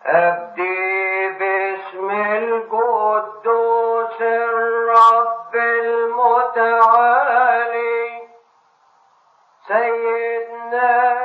أبدي باسم القدوس الرب المتعالي سيدنا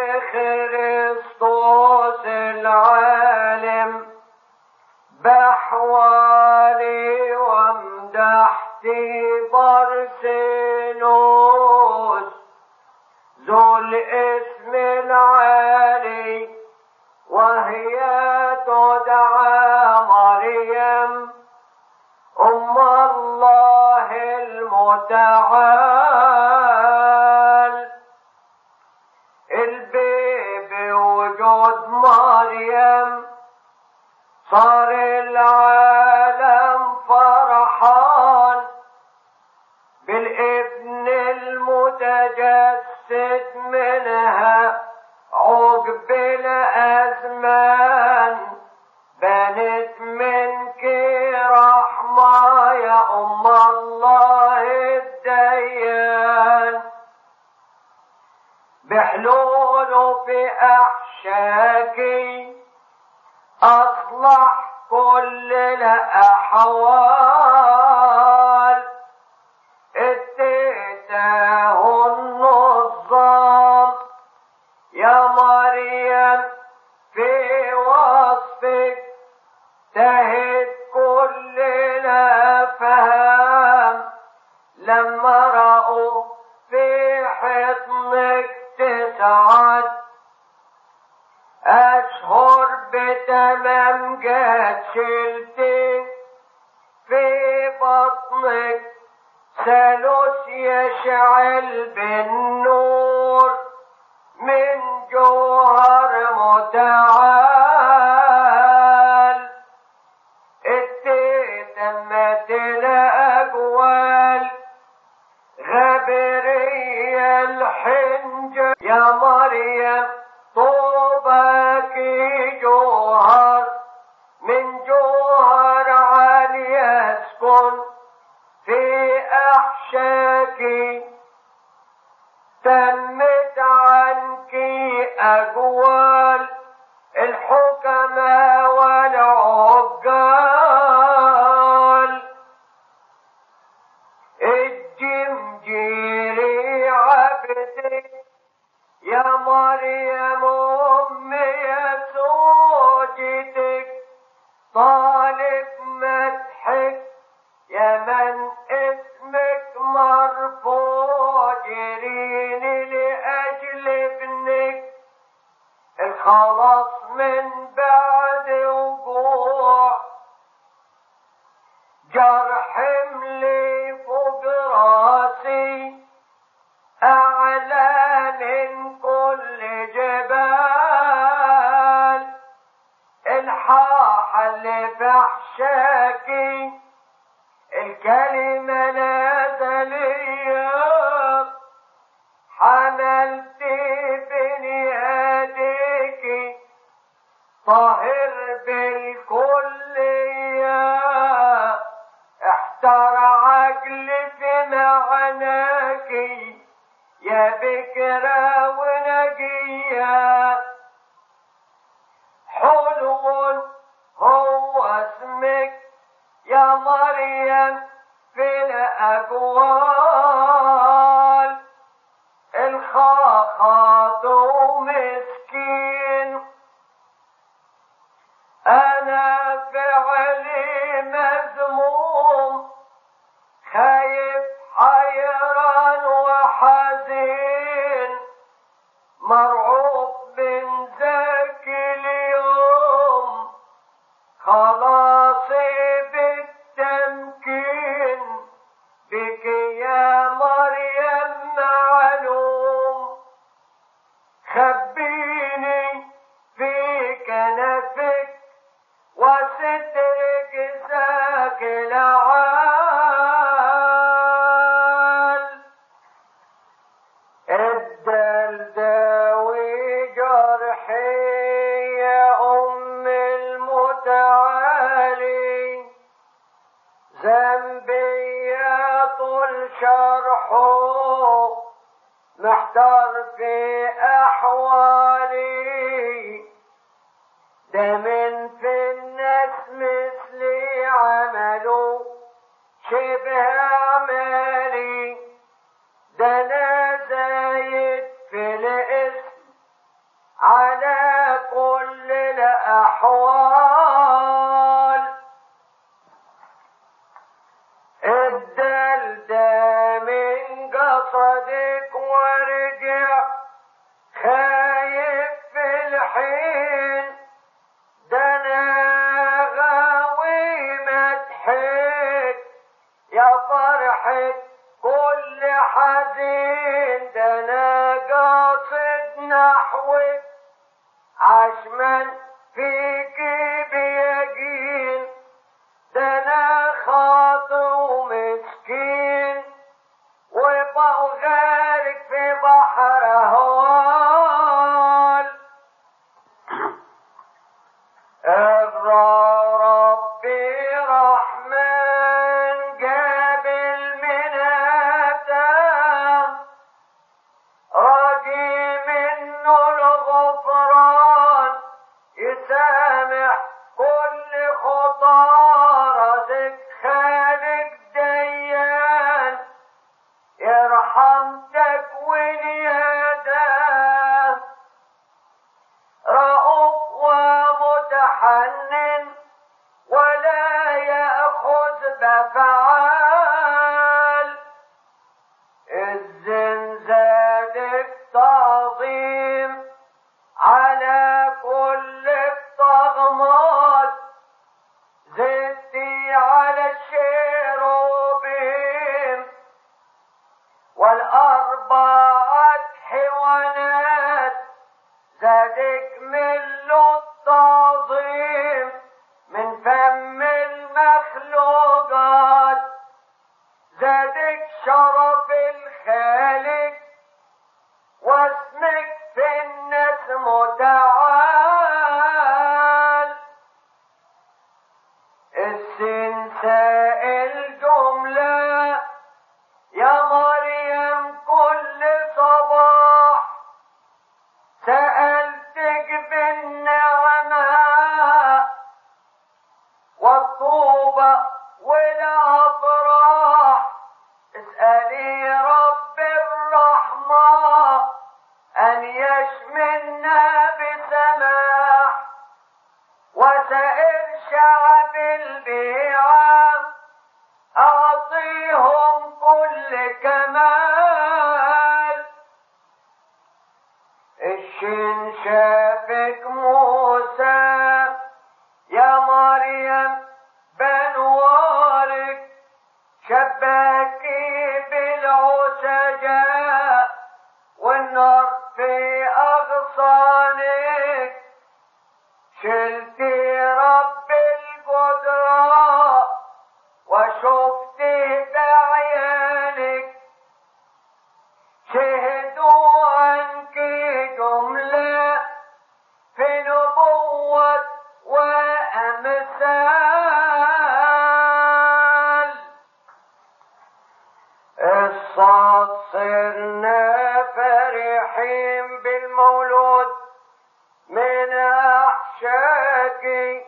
بخريستوس العالم بحوالي وامدحتي برسنوس ذو الاسم العالي وهي تدعى مريم أم الله المتعال البيبي وجود مريم صار العالم فرحان بالابن المتجسد منها عقب الأزمان بنت منك رحمة يا أم الله الديان بحلول في أحشاكي أصلح كل الأحوال اديته النظام يا مريم في وصفك تهد كل الأفهام لما رأوا في حضنك تسعد أشهر بتمام جات شلتك في بطنك ثالوث يشعل بالنور من جوهر متعال اتتمت الأقوال غبرية الحنجة يا مريم طوبك جوهر من جوهر عالي يسكن في أحشاكي تمت عنك أقوال الحكماء والعقال الجمجيري عبدك يا مريم أم يسوجتك طالب مدحك يا من اسمك مرفوع جريني لأجل ابنك الخلاص من بعد وقوع جرح ملي فوق راسي أعلى من كل جبال الحاحة اللي في حشاكي الكلمة نازلية حملت بنياديك طاهر بالكلية احتر عقلي في معناك يا بكرة ونقية حلو هو اسمك يا مريم في الأقوال الخاخات ومسكين أنا فعلي مذموم خايف حيران وحزين مرعوب من ذاك اليوم خلاصي بالتمكين بك يا مريم معلوم خبيني في كنفك وسترك ذاك العال الدلداوي جرحي يا أم المتعالي ذنبي يا طول شرحه محتار في أحوالي ده من مثلي عملوا شبه عملي ده انا زايد في الاسم على كل الاحوال الدل ده من قصدك وارجع خايف في الحين ده انا غاوي مدحك يا فرحة كل حزين ده انا قاصد نحوك عشمان فيك بيقين ده انا خاطئ مسكين وبقى غارق في بحر هوال ربي رحمن قابل مناته راجي منه الغفران يسامح كل خطارة خالق ديان يرحم تكوين يده رؤوف ومتحنن ولا يأخذ بفعال الزنزادك تعظيم على كل الطغمات زدتي على الشيروبيم والأربعة حيوانات زادك من التعظيم من فم المخلوقات زادك شرف الخالق واسمك في الناس متعال السنساء الجملة يا مريم كل صباح سألتك بالنعمة والطوبة والأفراح اسألي رب الرحمة أن يشملنا بسماح وسائر شعب البيعة أعطيهم كل كمال الشين شافك موسى يا مريم بنوارك شباكي بالعسجاء والنار في أغصانك شلتي رب القدرة وشفتي بعيانك شهدوا عنك جملة في نبوة وأمثال الصاد صرنا فرحين بالمولود من أحشاكي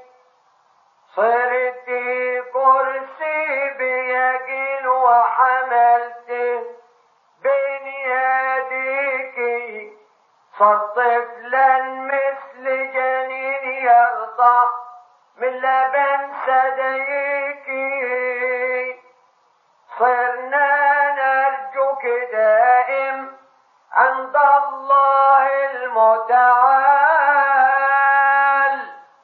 صرتي كرسي بيقين وحملته بين يديك صار طفلا مثل جنين يرضع من لبن ثديك صرنا نرجوك دائم عند الله المتعال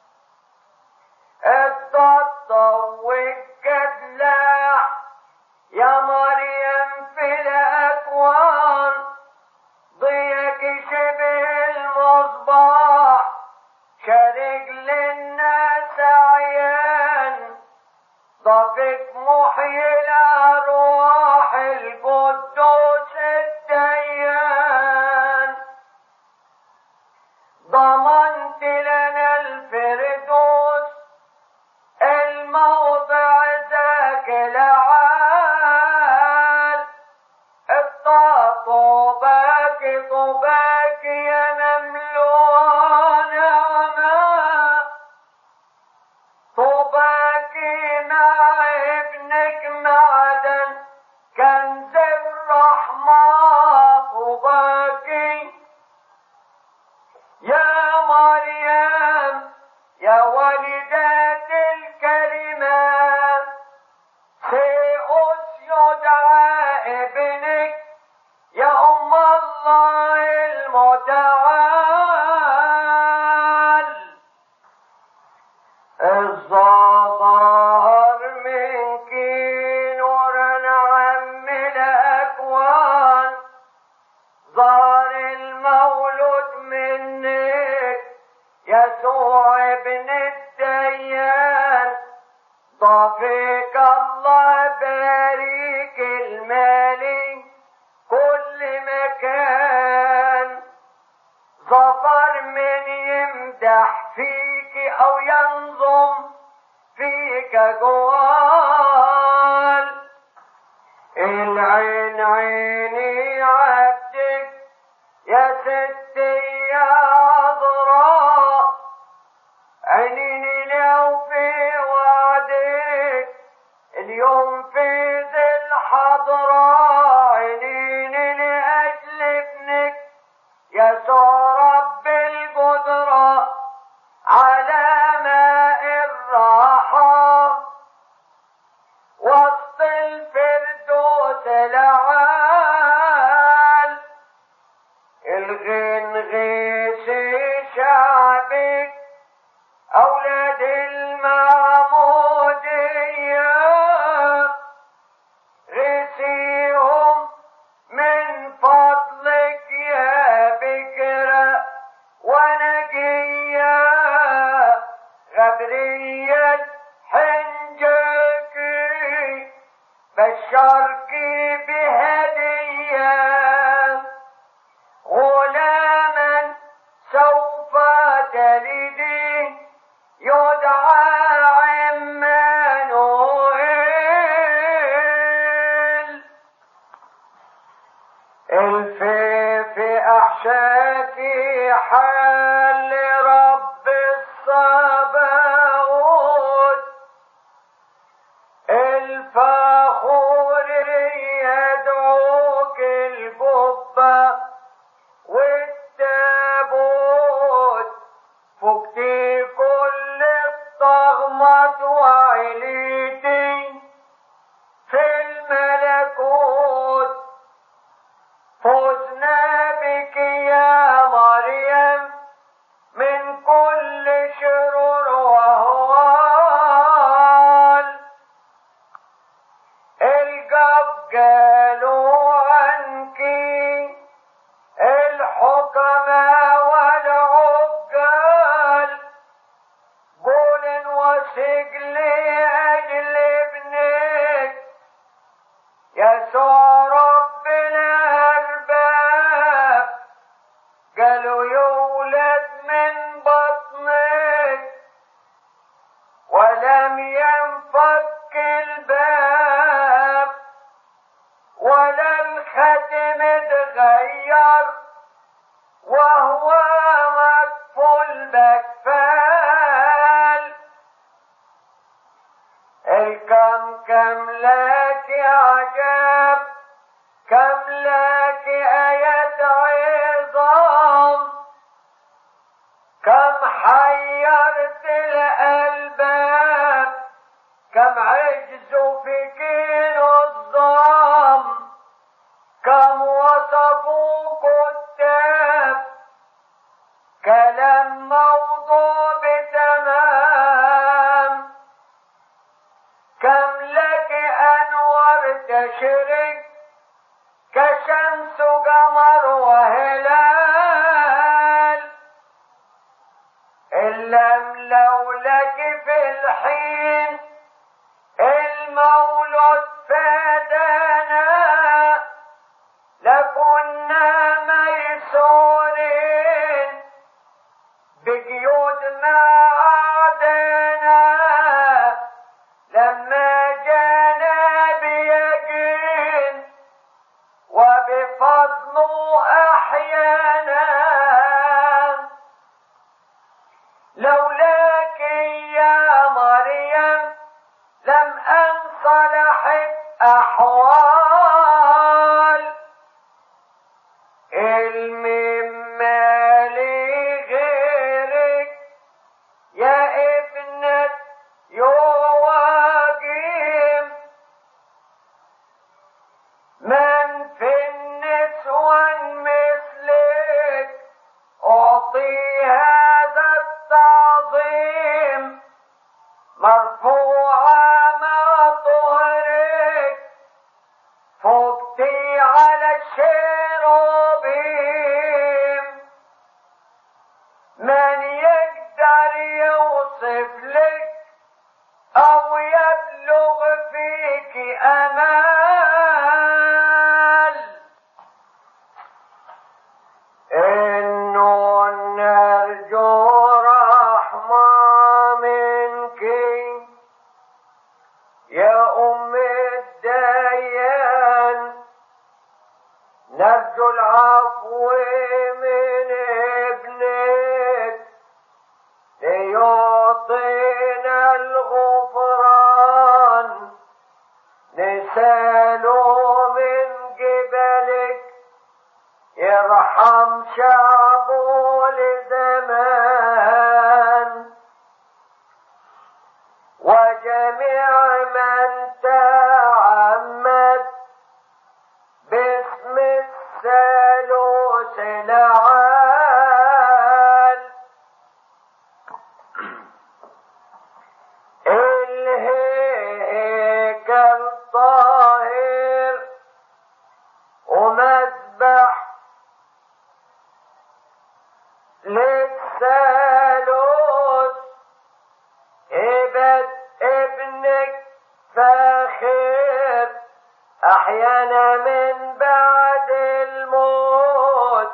التطوق قدلاح يا مريم في الأكوان ضيك شبه المصباح شرق للناس عيان ضفك محيي الأرواح القدوس الديان ضمنت لنا الفردوس الموضع ذاك العال الطوباك طوباك يا مملوء نعمة طوبى الظهر منك نورا عم الأكوان ظهر المولود منك يسوع ابن الديان ضافك الله بارك المالي كل مكان ظفر من يمدح فيك او ينظم فيك جوال العين عيني عبدك يا ستي يا عذراء عينيني لو في وعدك اليوم في ذي الحضراء عينيني لأجل ابنك يسوع رب القدرة على ماء الراحة وسط الفردوس العال الغنغيس شعبك أولاد المعمودية غسيهم من فضلك يا بكرة ونقية غبرية حنجكي بشركي بهدية غلاما سوف تلدي يدعى عمانوئيل الفي في أحشائي حال رب الصباوت الفخور يدعوك القبة والتابوت فكتي كل الطغمة وعليتي في الملكوت فزنا بك يا مريم من كل شرور وهوال القب قالوا عنك الحكماء والعقال قول وثق لأجل ابنك يسوع رب الأرباب قالوا يولد من بطنك ولم ينفك الباب ولا الختم اتغير وهو مكفول بكفال الكم كم لك عجب كم لك آية عظام كم حيرت الألباب كم عجزوا في كيلو الظام كم وصفوا كتاب كلام موضوع بتمام كم لك أنور تشرق كشمس قمر وهلال إلا لولاك في الحين المولود فدانا لكنا ميسورين بقيود ما عادنا لما جانا بيقين وبفضله أحيانا لولاك يا مريم لم أنصلحت أحوالي مرفوعة مع طهرك فوقتي على الشيروبيم من يقدر يوصف لك أو يبلغ فيك أمال إنه نرجو رحمة منك يا أم الديان نرجو العفو من ابنك ليعطينا الغفران نسأله من قبلك يرحم شعبه لزمان وجميع من تعمد باسم الثالوث العال الهيكل طاهر ومذبح للثالوث هبة ابنك فاخر أحيانا من بعد الموت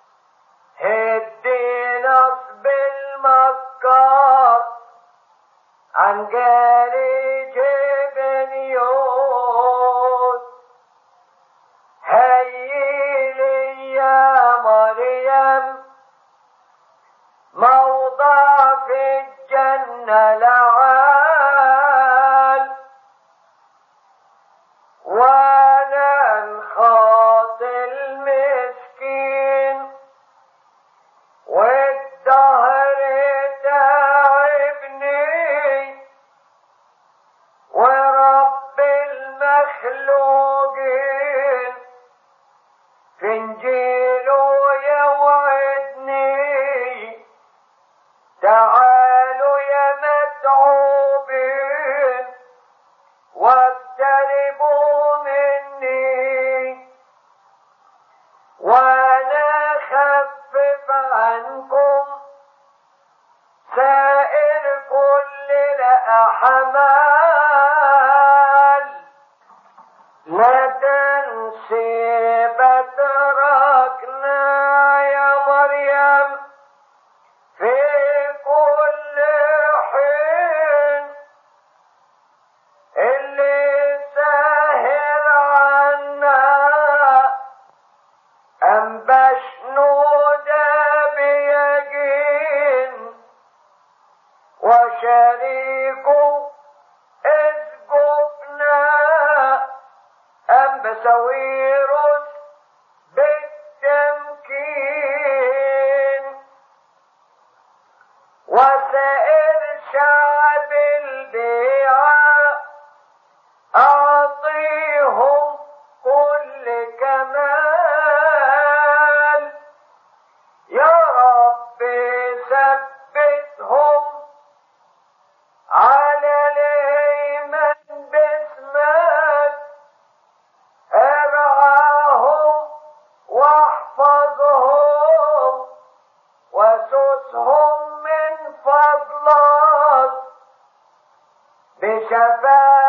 هدي نصب المكار عن جاري جبن يوت هيلي يا مريم موضع في الجنة لعال وانا الخاطي المسكين والدهر تعبني ورب المخلوقين في انجيله يوعدني تعالوا يا متعوبين واقتربوا مني وانا خفف عنكم سائر كل الاحمال لا تنسي بتركنا يا مريم في كل حين اللي ساهر عنا أم بشنودة بيقين وشريكه اسقفنا أم بسويرس بالتمكين وسائر شعب البيعة أعطيهم كل كمال يا رب ثبتهم على الإيمان باسمك ارعاهم واحفظهم وسسهم من فضلك بشفاعة